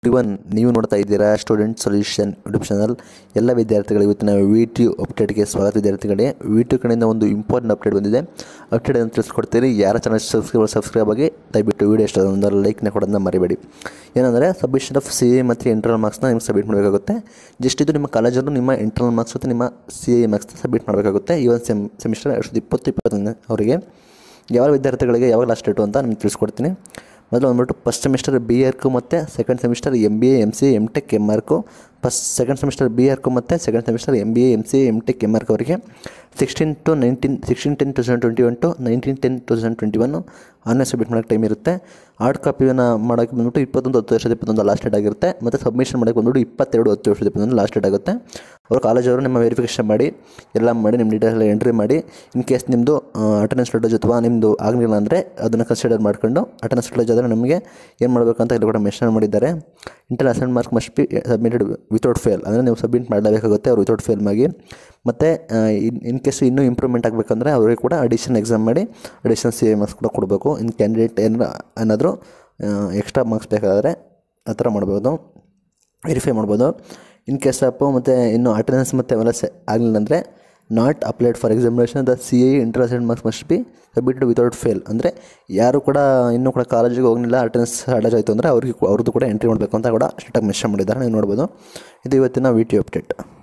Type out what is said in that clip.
ಇವನ್ ನೀವು ನೋಡ್ತಾ ಇದ್ದೀರಾ ಸ್ಟೂಡೆಂಟ್ ಸೊಲ್ಯೂಷನ್ ಯೂಟ್ಯೂಬ್ ಚಾನಲ್ ಎಲ್ಲ ವಿದ್ಯಾರ್ಥಿಗಳಿಗೆ ಇವತ್ತಿನ ವಿ ಟಿ ಅಪ್ಡೇಟ್ಗೆ ಸ್ವಾಗತ ವಿದ್ಯಾರ್ಥಿಗಳೇ ವಿ ಟಿ ಕಡೆಯಿಂದ ಒಂದು ಇಂಪಾರ್ಟೆಂಟ್ ಅಪ್ಡೇಟ್ ಬಂದಿದೆ ಅಪ್ಡೇಟ್ ಅಂತ ತಿಳಿಸ್ಕೊಡ್ತೀರಿ ಯಾರ ಚಾನಲ್ ಸಬ್ಸ್ಕ್ರೈಬ್ ಸಬ್ಸ್ಕ್ರೈಬ್ ಆಗಿ ದಯವಿಟ್ಟು ವೀಡಿಯೋ ಇಷ್ಟ ಒಂದು ಲೈಕ್ನ ಕೊಡೋದನ್ನ ಮರಿಬೇಡಿ ಏನಂದರೆ ಸಬ್ಮಿಷನ್ ಆಫ್ ಸಿ ಎ ಮತ್ತು ಇಂಟರ್ನಲ್ ಮಾರ್ಕ್ಸ್ನ ನಿಮ್ಗೆ ಸಬ್ಮಿಟ್ ಮಾಡಬೇಕಾಗುತ್ತೆ ಜಸ್ಟ್ ಇದು ನಿಮ್ಮ ಕಾಲೇಜಲ್ಲೂ ನಿಮ್ಮ ಇಂಟರ್ನಲ್ ಮಾರ್ಕ್ಸ್ ಮತ್ತು ನಿಮ್ಮ ಸಿ ಎ ಮಾರ್ಕ್ಸ್ನ ಸಬ್ಮಿಟ್ ಮಾಡಬೇಕಾಗುತ್ತೆ ಈ ಒಂದು ಸೆಮ್ ಸೆಮಿಸ್ಟರ್ ಎರಡು ಸಾವಿರದ ಇಪ್ಪತ್ತು ಇಪ್ಪತ್ತೊಂದನೇ ಅವರಿಗೆ ಯಾವ ವಿದ್ಯಾರ್ಥಿಗಳಿಗೆ ಯಾವಾಗ ಲಾಸ್ಟ್ ಡೇಟು ಅಂತ ನಿಮ್ಗೆ ತಿಳಿಸ್ಕೊಡ್ತೀನಿ ಮೊದಲು ಬಂದ್ಬಿಟ್ಟು ಫಸ್ಟ್ ಸೆಮಿಸ್ಟರ್ ಬಿ ಆರ್ಕು ಮತ್ತು second semester M B A M C M tech M arch first second semester B arch ಮತ್ತು second semester M B A M C M tech M arch ಅವರಿಗೆ sixteen to nineteen sixteen ten two thousand twenty one to nineteen ten two thousand twenty one online submit ಮಾಡೋಕ್ಕೆ time ಇರುತ್ತೆ hard ಕಾಪಿಯನ್ನು ಮಾಡೋಕ್ಕೆ ಬಂದ್ಬಿಟ್ಟು ಇಪ್ಪತ್ತೊಂದು ಹತ್ತು ವರ್ಷದ ಇಪ್ಪತ್ತೊಂದು ಲಾಸ್ಟ್ ಡೇಟ್ ಆಗಿರುತ್ತೆ ಮತ್ತು ಸಬ್ಮಿಷನ್ ಮಾಡೋಕ್ಕೆ ಬಂದ್ಬಿಟ್ಟು ಇಪ್ಪತ್ತೆರಡು ಹತ್ತು ವರ್ಷದ ಇಪ್ಪತ್ತೊಂದು ಲಾಸ್ಟ್ ಡೇಟ್ ಆಗುತ್ತೆ ಅವರು ಕಾಲೇಜವರು ನಿಮ್ಮ ವೆರಿಫಿಕೇಷನ್ ಮಾಡಿ ಎಲ್ಲ ಮಾಡಿ ನಿಮ್ಮ ಡೀಟೇಲ್ಸ್ ಎಲ್ಲ ಎಂಟ್ರಿ ಮಾಡಿ ಇನ್ ಕೇಸ್ ನಿಮ್ಮದು ಅಟೆಂಡೆನ್ಸ್ ಶೆಡ್ಯೂಲ್ ಅಥವಾ ನಿಮ್ಮದು ಆಗಲಿಲ್ಲ ಅಂದರೆ ಅದನ್ನು ಕನ್ಸಿಡರ್ ಮಾಡ್ಕೊಂಡು ಅಟೆಂಡೆನ್ಸ್ ಶೆಡ್ಯೂಲ್ ಆದರೆ ನಮಗೆ ಏನು ಮಾಡಬೇಕು ಅಂತ ಇಲ್ಲಿ ಕೂಡ ಮೆನ್ಷನ್ ಮಾಡಿದ್ದಾರೆ inter assessment mark must be submitted without fail ಅಂದರೆ ನೀವು ಸಬ್ಮಿಟ್ ಮಾಡಲೇಬೇಕಾಗುತ್ತೆ ಅವರು ವಿತೌಟ್ ಫೇಲ್ ಆಗಿ ಮತ್ತು ಇನ್ ಇನ್ ಕೇಸ್ ಇನ್ನೂ ಇಂಪ್ರೂವ್ಮೆಂಟ್ ಆಗಬೇಕಂದ್ರೆ ಅವರಿಗೆ ಕೂಡ ಅಡಿಷನ್ ಎಕ್ಸಾಮ್ ಮಾಡಿ ಅಡಿಷನ್ ಸಿ ಎ ಮಾರ್ಕ್ಸ್ ಕೂಡ ಕೊಡಬೇಕು ಇನ್ ಕ್ಯಾಂಡಿಡೇಟ್ ಏನು ಏನಾದರೂ ಎಕ್ಸ್ಟ್ರಾ ಮಾರ್ಕ್ಸ್ ಬೇಕಾದರೆ ಆ ಥರ ಮಾಡ್ಬೋದು ವೆರಿಫೈ ಮಾಡ್ಬೋದು ಇನ್ ಕೇಸ್ ಅಪ್ಪು ಮತ್ತು ಇನ್ನು ಅಟೆಂಡೆನ್ಸ್ ಮತ್ತು ಅವೆಲ್ಲ ಸೆ ಆಗಲಿಲ್ಲ ಅಂದರೆ not applied for examination the C A inter assessment marks must be submitted without fail ಅಂದರೆ ಯಾರು ಕೂಡ ಇನ್ನೂ ಕೂಡ ಕಾಲೇಜಿಗೆ ಹೋಗಲಿಲ್ಲ ಅಟೆಂಡೆನ್ಸ್ ಅಟ್ಯಾಚ್ ಆಯಿತು ಅಂದರೆ ಅವ್ರಿಗೆ ಅವ್ರದ್ದು ಕೂಡ ಎಂಟ್ರಿ ಮಾಡಬೇಕು ಅಂತ ಕೂಡ ಸ್ಟ್ರಿಕ್ಟಾಗಿ ಮೆನ್ಷನ್ ಮಾಡಿದ್ದಾರೆ ನೀವು ನೋಡ್ಬೋದು ಇದು ಇವತ್ತಿನ ವಿ ಟಿ ಅಪ್ಡೇಟ್